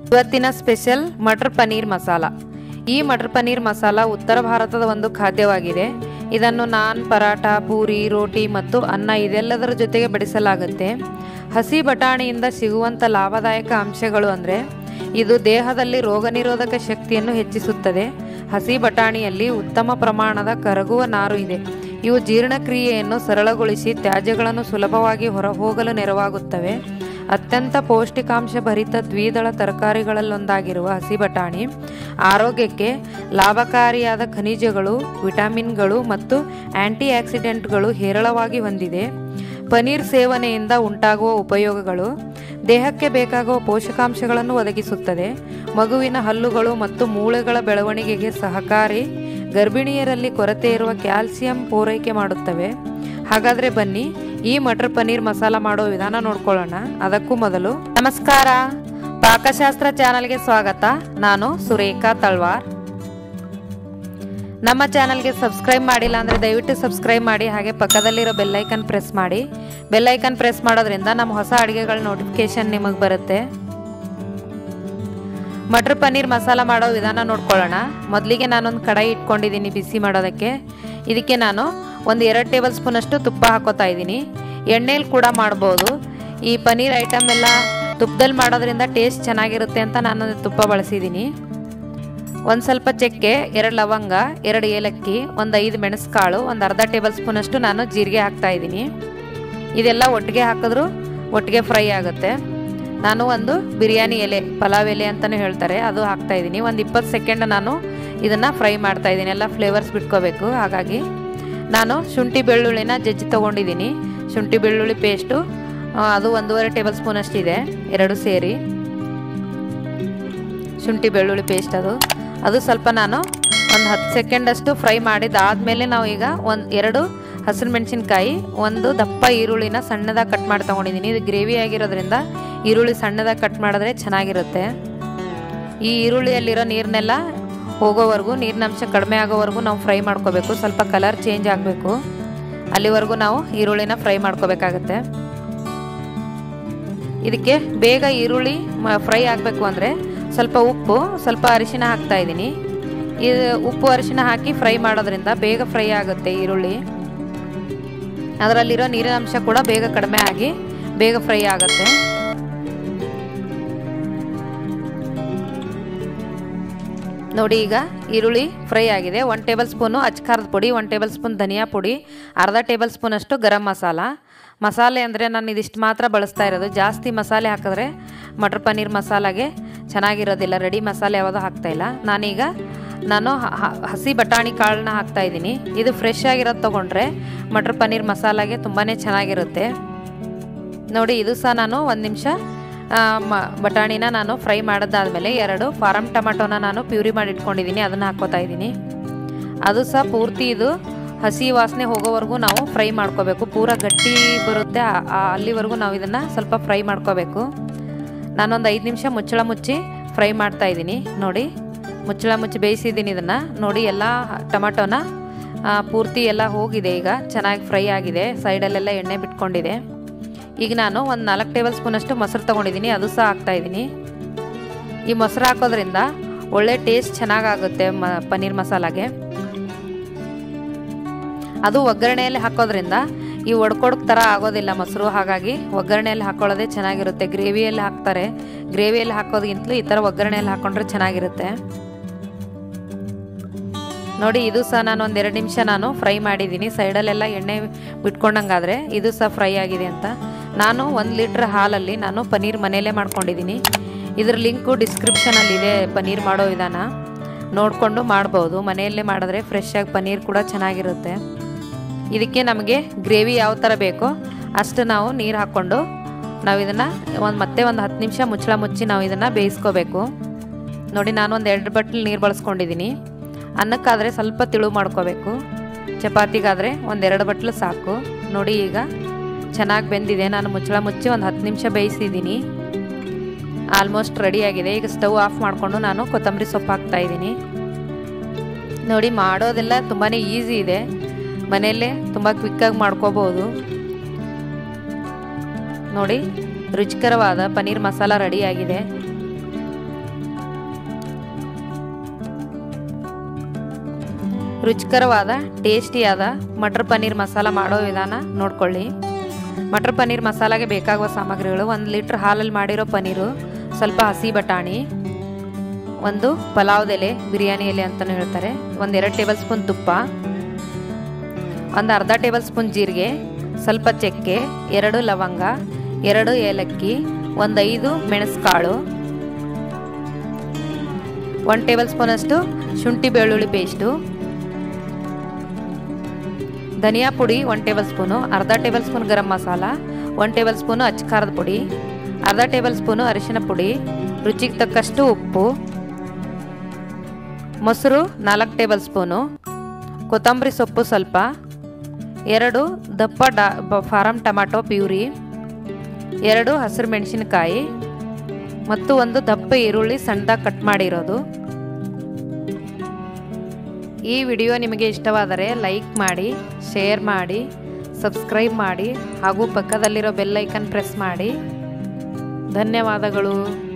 ಇವತ್ತಿನ ಸ್ಪೆಷಲ್ ಮಟರ್ ಪನ್ನೀರ್ ಮಸಾಲ ಈ ಮಟರ್ ಪನ್ನೀರ್ ಮಸಾಲ ಉತ್ತರ ಭಾರತದ ಒಂದು ಖಾದ್ಯವಾಗಿದೆ ಇದನ್ನು ನಾನ್ ಪರಾಠ ಪೂರಿ ರೋಟಿ ಮತ್ತು ಅನ್ನ ಇದೆಲ್ಲದರ ಜೊತೆಗೆ ಬಡಿಸಲಾಗುತ್ತೆ ಹಸಿ ಬಟಾಣಿಯಿಂದ ಸಿಗುವಂಥ ಲಾಭದಾಯಕ ಅಂಶಗಳು ಅಂದರೆ ಇದು ದೇಹದಲ್ಲಿ ರೋಗ ನಿರೋಧಕ ಶಕ್ತಿಯನ್ನು ಹೆಚ್ಚಿಸುತ್ತದೆ ಹಸಿ ಬಟಾಣಿಯಲ್ಲಿ ಉತ್ತಮ ಪ್ರಮಾಣದ ಕರಗುವ ನಾರು ಇದೆ ಇವು ಜೀರ್ಣಕ್ರಿಯೆಯನ್ನು ಸರಳಗೊಳಿಸಿ ತ್ಯಾಜ್ಯಗಳನ್ನು ಸುಲಭವಾಗಿ ಹೊರಹೋಗಲು ನೆರವಾಗುತ್ತವೆ ಅತ್ಯಂತ ಪೌಷ್ಟಿಕಾಂಶ ಭರಿತ ದ್ವಿದಳ ತರಕಾರಿಗಳಲ್ಲೊಂದಾಗಿರುವ ಹಸಿ ಬಟಾಣಿ ಆರೋಗ್ಯಕ್ಕೆ ಲಾಭಕಾರಿಯಾದ ಖನಿಜಗಳು ವಿಟಮಿನ್ಗಳು ಮತ್ತು ಆಂಟಿ ಆಕ್ಸಿಡೆಂಟ್ಗಳು ಹೇರಳವಾಗಿ ಹೊಂದಿದೆ ಪನೀರ್ ಸೇವನೆಯಿಂದ ಉಂಟಾಗುವ ಉಪಯೋಗಗಳು ದೇಹಕ್ಕೆ ಬೇಕಾಗುವ ಪೋಷಕಾಂಶಗಳನ್ನು ಒದಗಿಸುತ್ತದೆ ಮಗುವಿನ ಹಲ್ಲುಗಳು ಮತ್ತು ಮೂಳೆಗಳ ಬೆಳವಣಿಗೆಗೆ ಸಹಕಾರಿ ಗರ್ಭಿಣಿಯರಲ್ಲಿ ಕೊರತೆ ಇರುವ ಕ್ಯಾಲ್ಸಿಯಂ ಪೂರೈಕೆ ಮಾಡುತ್ತವೆ ಹಾಗಾದರೆ ಬನ್ನಿ ಈ ಮಟರ್ ಪನ್ನೀರ್ ಮಸಾಲ ಮಾಡೋ ವಿಧಾನ ನೋಡ್ಕೊಳ್ಳೋಣ ಅದಕ್ಕೂ ಮೊದಲು ನಮಸ್ಕಾರ ಪಾಕಶಾಸ್ತ್ರ ಚಾನಲ್ಗೆ ಸ್ವಾಗತ ನಾನು ಸುರೇಖಾ ತಳ್ವಾರ್ ನಮ್ಮ ಚಾನಲ್ಗೆ ಸಬ್ಸ್ಕ್ರೈಬ್ ಮಾಡಿಲ್ಲ ಅಂದರೆ ದಯವಿಟ್ಟು ಸಬ್ಸ್ಕ್ರೈಬ್ ಮಾಡಿ ಹಾಗೆ ಪಕ್ಕದಲ್ಲಿರೋ ಬೆಲ್ಲೈಕನ್ ಪ್ರೆಸ್ ಮಾಡಿ ಬೆಲ್ಲೈಕನ್ ಪ್ರೆಸ್ ಮಾಡೋದ್ರಿಂದ ನಮ್ಮ ಹೊಸ ಅಡುಗೆಗಳ ನೋಟಿಫಿಕೇಶನ್ ನಿಮಗೆ ಬರುತ್ತೆ ಮಟರ್ ಪನ್ನೀರ್ ಮಸಾಲ ಮಾಡೋ ವಿಧಾನ ನೋಡ್ಕೊಳ್ಳೋಣ ಮೊದಲಿಗೆ ನಾನೊಂದು ಕಡಾಯಿ ಇಟ್ಕೊಂಡಿದ್ದೀನಿ ಬಿಸಿ ಮಾಡೋದಕ್ಕೆ ಇದಕ್ಕೆ ನಾನು ಒಂದು ಎರಡು ಟೇಬಲ್ ಸ್ಪೂನಷ್ಟು ತುಪ್ಪ ಹಾಕೋತಾ ಇದ್ದೀನಿ ಎಣ್ಣೆಲಿ ಕೂಡ ಮಾಡ್ಬೋದು ಈ ಪನ್ನೀರ್ ಐಟಮ್ ಎಲ್ಲ ತುಪ್ಪದಲ್ಲಿ ಮಾಡೋದ್ರಿಂದ ಟೇಸ್ಟ್ ಚೆನ್ನಾಗಿರುತ್ತೆ ಅಂತ ನಾನು ತುಪ್ಪ ಬಳಸಿದ್ದೀನಿ ಒಂದು ಸ್ವಲ್ಪ ಚಕ್ಕೆ ಎರಡು ಲವಂಗ ಎರಡು ಏಲಕ್ಕಿ ಒಂದು ಐದು ಮೆಣಸುಕಾಳು ಒಂದು ಅರ್ಧ ಟೇಬಲ್ ಸ್ಪೂನಷ್ಟು ನಾನು ಜೀರಿಗೆ ಹಾಕ್ತಾ ಇದ್ದೀನಿ ಇದೆಲ್ಲ ಒಟ್ಟಿಗೆ ಹಾಕಿದ್ರೂ ಒಟ್ಟಿಗೆ ಫ್ರೈ ಆಗುತ್ತೆ ನಾನು ಒಂದು ಬಿರಿಯಾನಿ ಎಲೆ ಪಲಾವ್ ಎಲೆ ಅಂತಲೂ ಹೇಳ್ತಾರೆ ಅದು ಹಾಕ್ತಾ ಇದ್ದೀನಿ ಒಂದು ಇಪ್ಪತ್ತು ಸೆಕೆಂಡ್ ನಾನು ಇದನ್ನು ಫ್ರೈ ಮಾಡ್ತಾ ಇದ್ದೀನಿ ಎಲ್ಲ ಫ್ಲೇವರ್ಸ್ ಬಿಟ್ಕೋಬೇಕು ಹಾಗಾಗಿ ನಾನು ಶುಂಠಿ ಬೆಳ್ಳುಳ್ಳಿನ ಜಜ್ಜಿ ತೊಗೊಂಡಿದ್ದೀನಿ ಶುಂಠಿ ಬೆಳ್ಳುಳ್ಳಿ ಪೇಸ್ಟು ಅದು ಒಂದೂವರೆ ಟೇಬಲ್ ಸ್ಪೂನಷ್ಟು ಇದೆ ಎರಡು ಸೇರಿ ಶುಂಠಿ ಬೆಳ್ಳುಳ್ಳಿ ಪೇಸ್ಟ್ ಅದು ಅದು ಸ್ವಲ್ಪ ನಾನು ಒಂದು ಹತ್ತು ಸೆಕೆಂಡಷ್ಟು ಫ್ರೈ ಮಾಡಿದಾದಮೇಲೆ ನಾವು ಈಗ ಒಂದು ಎರಡು ಹಸಿರು ಮೆಣಸಿನ್ಕಾಯಿ ಒಂದು ದಪ್ಪ ಈರುಳ್ಳಿನ ಸಣ್ಣದಾಗಿ ಕಟ್ ಮಾಡಿ ತೊಗೊಂಡಿದ್ದೀನಿ ಇದು ಗ್ರೇವಿ ಆಗಿರೋದ್ರಿಂದ ಈರುಳ್ಳಿ ಸಣ್ಣದಾಗಿ ಕಟ್ ಮಾಡಿದ್ರೆ ಚೆನ್ನಾಗಿರುತ್ತೆ ಈ ಈರುಳ್ಳಿಯಲ್ಲಿರೋ ನೀರನ್ನೆಲ್ಲ ಹೋಗೋವರೆಗೂ ನೀರಿನಂಶ ಕಡಿಮೆ ಆಗೋವರೆಗೂ ನಾವು ಫ್ರೈ ಮಾಡ್ಕೋಬೇಕು ಸ್ವಲ್ಪ ಕಲರ್ ಚೇಂಜ್ ಆಗಬೇಕು ಅಲ್ಲಿವರೆಗೂ ನಾವು ಈರುಳ್ಳಿನ ಫ್ರೈ ಮಾಡ್ಕೋಬೇಕಾಗತ್ತೆ ಇದಕ್ಕೆ ಬೇಗ ಈರುಳ್ಳಿ ಫ್ರೈ ಆಗಬೇಕು ಅಂದರೆ ಸ್ವಲ್ಪ ಉಪ್ಪು ಸ್ವಲ್ಪ ಅರಿಶಿನ ಹಾಕ್ತಾ ಇದ್ದೀನಿ ಇದು ಉಪ್ಪು ಅರಿಶಿನ ಹಾಕಿ ಫ್ರೈ ಮಾಡೋದ್ರಿಂದ ಬೇಗ ಫ್ರೈ ಆಗುತ್ತೆ ಈರುಳ್ಳಿ ಅದರಲ್ಲಿರೋ ನೀರಿನ ಅಂಶ ಕೂಡ ಬೇಗ ಕಡಿಮೆ ಆಗಿ ಬೇಗ ಫ್ರೈ ಆಗುತ್ತೆ ನೋಡಿ ಈಗ ಈರುಳ್ಳಿ ಫ್ರೈ ಆಗಿದೆ ಒನ್ ಟೇಬಲ್ ಸ್ಪೂನು ಅಚ್ಕಾರದ ಪುಡಿ ಒನ್ ಟೇಬಲ್ ಸ್ಪೂನ್ ಧನಿಯಾ ಪುಡಿ ಅರ್ಧ ಟೇಬಲ್ ಸ್ಪೂನಷ್ಟು ಗರಂ ಮಸಾಲ ಮಸಾಲೆ ಅಂದರೆ ನಾನು ಇದಿಷ್ಟು ಮಾತ್ರ ಬಳಸ್ತಾ ಇರೋದು ಜಾಸ್ತಿ ಮಸಾಲೆ ಹಾಕಿದ್ರೆ ಮಟರ್ ಪನ್ನೀರ್ ಮಸಾಲಾಗೆ ಚೆನ್ನಾಗಿರೋದಿಲ್ಲ ರೆಡಿ ಮಸಾಲೆ ಯಾವುದೂ ಹಾಕ್ತಾಯಿಲ್ಲ ನಾನೀಗ ನಾನು ಹಸಿ ಬಟಾಣಿ ಕಾಳನ್ನ ಹಾಕ್ತಾ ಇದ್ದೀನಿ ಇದು ಫ್ರೆಶ್ ಆಗಿರೋದು ತೊಗೊಂಡ್ರೆ ಮಟರ್ ಪನ್ನೀರ್ ಮಸಾಲಾಗೆ ತುಂಬಾ ಚೆನ್ನಾಗಿರುತ್ತೆ ನೋಡಿ ಇದು ಸಹ ನಾನು ಒಂದು ನಿಮಿಷ ಮ ಬಟಾಣಿನ ನಾನು ಫ್ರೈ ಮಾಡಿದ್ದಾದಮೇಲೆ ಎರಡು ಫಾರಮ್ ಟೊಮೆಟೊನ ನಾನು ಪ್ಯೂರಿ ಮಾಡಿ ಇಟ್ಕೊಂಡಿದ್ದೀನಿ ಅದನ್ನು ಹಾಕ್ಕೋತಾ ಇದ್ದೀನಿ ಅದು ಸಹ ಪೂರ್ತಿ ಇದು ಹಸಿ ವಾಸನೆ ಹೋಗೋವರೆಗೂ ನಾವು ಫ್ರೈ ಮಾಡ್ಕೋಬೇಕು ಪೂರ ಗಟ್ಟಿ ಬರುತ್ತೆ ಅಲ್ಲಿವರೆಗೂ ನಾವು ಇದನ್ನು ಸ್ವಲ್ಪ ಫ್ರೈ ಮಾಡ್ಕೋಬೇಕು ನಾನೊಂದು ಐದು ನಿಮಿಷ ಮುಚ್ಚಳ ಮುಚ್ಚಿ ಫ್ರೈ ಮಾಡ್ತಾ ಇದ್ದೀನಿ ನೋಡಿ ಮುಚ್ಚಳ ಮುಚ್ಚಿ ಬೇಯಿಸಿದ್ದೀನಿ ಇದನ್ನು ನೋಡಿ ಎಲ್ಲ ಟೊಮೆಟೊನ ಪೂರ್ತಿ ಎಲ್ಲ ಹೋಗಿದೆ ಈಗ ಚೆನ್ನಾಗಿ ಫ್ರೈ ಆಗಿದೆ ಸೈಡಲ್ಲೆಲ್ಲ ಎಣ್ಣೆ ಬಿಟ್ಕೊಂಡಿದೆ ಈಗ ನಾನು ಒಂದು ನಾಲ್ಕು ಟೇಬಲ್ ಸ್ಪೂನಷ್ಟು ಮೊಸರು ತೊಗೊಂಡಿದ್ದೀನಿ ಅದು ಸಹ ಹಾಕ್ತಾಯಿದ್ದೀನಿ ಈ ಮೊಸರು ಹಾಕೋದ್ರಿಂದ ಒಳ್ಳೆ ಟೇಸ್ಟ್ ಚೆನ್ನಾಗಾಗುತ್ತೆ ಮ ಪನ್ನೀರ್ ಮಸಾಲಾಗೆ ಅದು ಒಗ್ಗರಣೆಯಲ್ಲಿ ಹಾಕೋದ್ರಿಂದ ಈ ಒಡ್ಕೊಡಕ್ ಥರ ಆಗೋದಿಲ್ಲ ಮೊಸರು ಹಾಗಾಗಿ ಒಗ್ಗರಣೆಯಲ್ಲಿ ಹಾಕೊಳ್ಳೋದೇ ಚೆನ್ನಾಗಿರುತ್ತೆ ಗ್ರೇವಿಯಲ್ಲಿ ಹಾಕ್ತಾರೆ ಗ್ರೇವಿಯಲ್ಲಿ ಹಾಕೋದಕ್ಕಿಂತಲೂ ಈ ಥರ ಒಗ್ಗರಣೆಯಲ್ಲಿ ಹಾಕ್ಕೊಂಡ್ರೆ ಚೆನ್ನಾಗಿರುತ್ತೆ ನೋಡಿ ಇದು ಸಹ ನಾನು ಒಂದು ಎರಡು ನಿಮಿಷ ನಾನು ಫ್ರೈ ಮಾಡಿದ್ದೀನಿ ಸೈಡಲ್ಲೆಲ್ಲ ಎಣ್ಣೆ ಬಿಟ್ಕೊಂಡಂಗಾದರೆ ಇದು ಸಹ ಫ್ರೈ ಆಗಿದೆ ಅಂತ ನಾನು ಒಂದು ಲೀಟ್ರ್ ಹಾಲಲ್ಲಿ ನಾನು ಪನ್ನೀರ್ ಮನೆಯಲ್ಲೇ ಮಾಡ್ಕೊಂಡಿದ್ದೀನಿ ಇದ್ರ ಲಿಂಕು ಡಿಸ್ಕ್ರಿಪ್ಷನಲ್ಲಿದೆ ಪನ್ನೀರ್ ಮಾಡೋ ವಿಧಾನ ನೋಡಿಕೊಂಡು ಮಾಡ್ಬೋದು ಮನೆಯಲ್ಲೇ ಮಾಡಿದ್ರೆ ಫ್ರೆಶ್ ಆಗಿ ಪನ್ನೀರ್ ಕೂಡ ಚೆನ್ನಾಗಿರುತ್ತೆ ಇದಕ್ಕೆ ನಮಗೆ ಗ್ರೇವಿ ಯಾವ ಥರ ಬೇಕೋ ಅಷ್ಟು ನಾವು ನೀರು ಹಾಕ್ಕೊಂಡು ನಾವು ಇದನ್ನು ಒಂದು ಮತ್ತೆ ಒಂದು ಹತ್ತು ನಿಮಿಷ ಮುಚ್ಚಳ ಮುಚ್ಚಿ ನಾವು ಇದನ್ನು ಬೇಯಿಸ್ಕೋಬೇಕು ನೋಡಿ ನಾನು ಒಂದು ಎರಡು ಬಟ್ಲು ನೀರು ಬಳಸ್ಕೊಂಡಿದ್ದೀನಿ ಅನ್ನಕ್ಕಾದರೆ ಸ್ವಲ್ಪ ತಿಳು ಮಾಡ್ಕೋಬೇಕು ಚಪಾತಿಗಾದರೆ ಒಂದೆರಡು ಬಟ್ಲು ಸಾಕು ನೋಡಿ ಈಗ ಚೆನ್ನಾಗಿ ಬೆಂದಿದೆ ನಾನು ಮುಚ್ಚಳ ಮುಚ್ಚಿ ಒಂದು ಹತ್ತು ನಿಮಿಷ ಬೇಯಿಸಿದ್ದೀನಿ ಆಲ್ಮೋಸ್ಟ್ ರೆಡಿಯಾಗಿದೆ ಈಗ ಸ್ಟವ್ ಆಫ್ ಮಾಡಿಕೊಂಡು ನಾನು ಕೊತ್ತಂಬರಿ ಸೊಪ್ಪು ಹಾಕ್ತಾ ಇದ್ದೀನಿ ನೋಡಿ ಮಾಡೋದೆಲ್ಲ ತುಂಬಾ ಈಸಿ ಇದೆ ಮನೆಯಲ್ಲೇ ತುಂಬ ಕ್ವಿಕ್ಕಾಗಿ ಮಾಡ್ಕೋಬೋದು ನೋಡಿ ರುಚಿಕರವಾದ ಪನ್ನೀರ್ ಮಸಾಲ ರೆಡಿಯಾಗಿದೆ ರುಚಿಕರವಾದ ಟೇಸ್ಟಿಯಾದ ಮಟರ್ ಪನ್ನೀರ್ ಮಸಾಲ ಮಾಡೋ ವಿಧಾನ ನೋಡ್ಕೊಳ್ಳಿ ಮಟರ್ ಪನ್ನೀರ್ ಮಸಾಲಾಗೆ ಬೇಕಾಗುವ ಸಾಮಗ್ರಿಗಳು ಒಂದು ಲೀಟ್ರ್ ಹಾಲಲ್ಲಿ ಮಾಡಿರೋ ಪನ್ನೀರು ಸ್ವಲ್ಪ ಹಸಿ ಬಟಾಣಿ ಒಂದು ಪಲಾವ್ದ ಎಲೆ ಬಿರಿಯಾನಿ ಎಲೆ ಅಂತಲೂ ಹೇಳ್ತಾರೆ ಒಂದು ಎರಡು ಟೇಬಲ್ ಸ್ಪೂನ್ ತುಪ್ಪ ಒಂದು ಅರ್ಧ ಟೇಬಲ್ ಸ್ಪೂನ್ ಜೀರಿಗೆ ಸ್ವಲ್ಪ ಚಕ್ಕೆ ಎರಡು ಲವಂಗ ಎರಡು ಏಲಕ್ಕಿ ಒಂದು ಐದು ಮೆಣಸುಕಾಳು ಒಂದು ಟೇಬಲ್ ಸ್ಪೂನಷ್ಟು ಶುಂಠಿ ಬೆಳ್ಳುಳ್ಳಿ ಪೇಸ್ಟು ಧನಿಯಾ ಪುಡಿ ಒಂದು ಟೇಬಲ್ ಸ್ಪೂನು ಅರ್ಧ ಟೇಬಲ್ ಸ್ಪೂನ್ ಗರಂ ಮಸಾಲ ಒಂದು ಟೇಬಲ್ ಸ್ಪೂನು ಅಚ್ಚ ಖಾರದ ಪುಡಿ ಅರ್ಧ ಟೇಬಲ್ ಸ್ಪೂನು ಅರಿಶಿನ ಪುಡಿ ರುಚಿಗೆ ತಕ್ಕಷ್ಟು ಉಪ್ಪು ಮೊಸರು ನಾಲ್ಕು ಟೇಬಲ್ ಸ್ಪೂನು ಕೊತ್ತಂಬರಿ ಸೊಪ್ಪು ಸ್ವಲ್ಪ ಎರಡು ದಪ್ಪ ಡಾ ಫಾರಮ್ ಟೊಮಾಟೊ ಪ್ಯೂರಿ ಎರಡು ಹಸಿರು ಮೆಣಸಿನಕಾಯಿ ಮತ್ತು ಒಂದು ದಪ್ಪ ಈರುಳ್ಳಿ ಸಣ್ಣದಾಗಿ ಕಟ್ ಮಾಡಿರೋದು ಈ ವಿಡಿಯೋ ನಿಮಗೆ ಇಷ್ಟವಾದರೆ ಲೈಕ್ ಮಾಡಿ ಶೇರ್ ಮಾಡಿ ಸಬ್ಸ್ಕ್ರೈಬ್ ಮಾಡಿ ಹಾಗೂ ಪಕ್ಕದಲ್ಲಿರೋ ಬೆಲ್ ಐಕನ್ ಪ್ರೆಸ್ ಮಾಡಿ ಧನ್ಯವಾದಗಳು